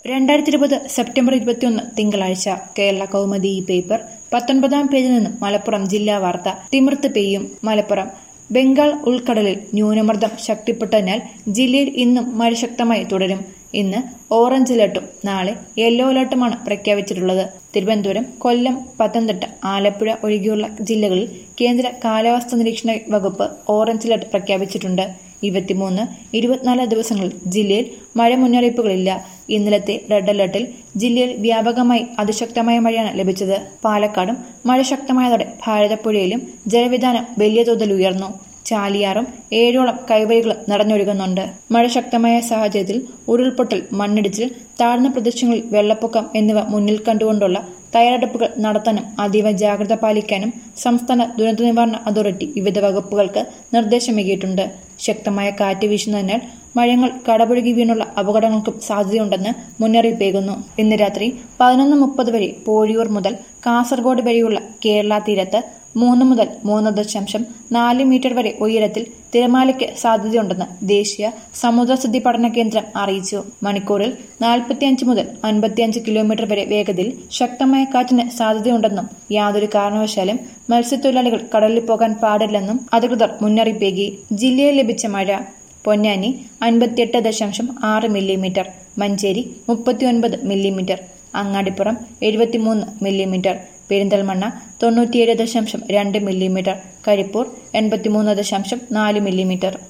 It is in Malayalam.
രണ്ടായിരത്തി ഇരുപത് സെപ്റ്റംബർ ഇരുപത്തിയൊന്ന് തിങ്കളാഴ്ച കേരള കൗമുദി ഈ പേപ്പർ പത്തൊൻപതാം പേജിൽ നിന്നും മലപ്പുറം ജില്ലാ വാർത്ത തിമിർത്ത് പെയ്യും മലപ്പുറം ബംഗാൾ ഉൾക്കടലിൽ ന്യൂനമർദ്ദം ശക്തിപ്പെട്ടതിനാൽ ജില്ലയിൽ ഇന്നും മഴ ശക്തമായി തുടരും ഇന്ന് ഓറഞ്ച് അലർട്ടും നാളെ യെല്ലോ അലർട്ടുമാണ് പ്രഖ്യാപിച്ചിട്ടുള്ളത് തിരുവനന്തപുരം കൊല്ലം പത്തനംതിട്ട ആലപ്പുഴ ഒഴികെയുള്ള ജില്ലകളിൽ കേന്ദ്ര കാലാവസ്ഥാ നിരീക്ഷണ വകുപ്പ് ഓറഞ്ച് അലർട്ട് പ്രഖ്യാപിച്ചിട്ടുണ്ട് ഇരുപത്തിമൂന്ന് ഇരുപത്തിനാല് ദിവസങ്ങളിൽ ജില്ലയിൽ മഴ മുന്നറിയിപ്പുകളില്ല ഇന്നലത്തെ റെഡ് അലർട്ടിൽ ജില്ലയിൽ വ്യാപകമായി അതിശക്തമായ മഴയാണ് ലഭിച്ചത് പാലക്കാടും മഴ ശക്തമായതോടെ ഭാരതപ്പുഴയിലും ജലവിധാനം വലിയ തോതിൽ ഉയർന്നു ചാലിയാറും ഏഴോളം കൈവരികളും നിറഞ്ഞൊഴുകുന്നുണ്ട് മഴ ശക്തമായ സാഹചര്യത്തിൽ ഉരുൾപൊട്ടൽ മണ്ണിടിച്ചിൽ താഴ്ന്ന പ്രദേശങ്ങളിൽ വെള്ളപ്പൊക്കം എന്നിവ മുന്നിൽ കണ്ടുകൊണ്ടുള്ള തയ്യാറെടുപ്പുകൾ നടത്താനും അതീവ ജാഗ്രത പാലിക്കാനും സംസ്ഥാന ദുരന്ത നിവാരണ അതോറിറ്റി വിവിധ വകുപ്പുകൾക്ക് നിർദ്ദേശമേകിയിട്ടുണ്ട് ശക്തമായ കാറ്റ് വീശുന്നതിനാൽ മഴങ്ങൾ കടപുഴകി വീണുള്ള അപകടങ്ങൾക്കും സാധ്യതയുണ്ടെന്ന് മുന്നറിയിപ്പേകുന്നു ഇന്ന് രാത്രി പതിനൊന്ന് മുപ്പത് വരെ പോഴിയൂർ മുതൽ കാസർഗോഡ് വരെയുള്ള കേരള തീരത്ത് മൂന്ന് മുതൽ മൂന്ന് ദശാംശം നാല് മീറ്റർ വരെ ഉയരത്തിൽ തിരമാലയ്ക്ക് സാധ്യതയുണ്ടെന്ന് ദേശീയ സമുദ്രസ്ഥിതി പഠന കേന്ദ്രം അറിയിച്ചു മണിക്കൂറിൽ നാൽപ്പത്തിയഞ്ച് മുതൽ അൻപത്തിയഞ്ച് കിലോമീറ്റർ വരെ വേഗതയിൽ ശക്തമായ കാറ്റിന് സാധ്യതയുണ്ടെന്നും യാതൊരു കാരണവശാലും മത്സ്യത്തൊഴിലാളികൾ കടലിൽ പോകാൻ പാടില്ലെന്നും അധികൃതർ മുന്നറിയിപ്പേകി ജില്ലയിൽ ലഭിച്ച മഴ പൊന്നാനി അൻപത്തിയെട്ട് ദശാംശം ആറ് മില്ലിമീറ്റർ മഞ്ചേരി മുപ്പത്തിയൊൻപത് മില്ലിമീറ്റർ അങ്ങാടിപ്പുറം എഴുപത്തിമൂന്ന് മില്ലിമീറ്റർ പെരിന്തൽമണ്ണ തൊണ്ണൂറ്റിയേഴ് ദശാംശം രണ്ട് മില്ലിമീറ്റർ കരിപ്പൂർ എൺപത്തിമൂന്ന് ദശാംശം നാല് മില്ലിമീറ്റർ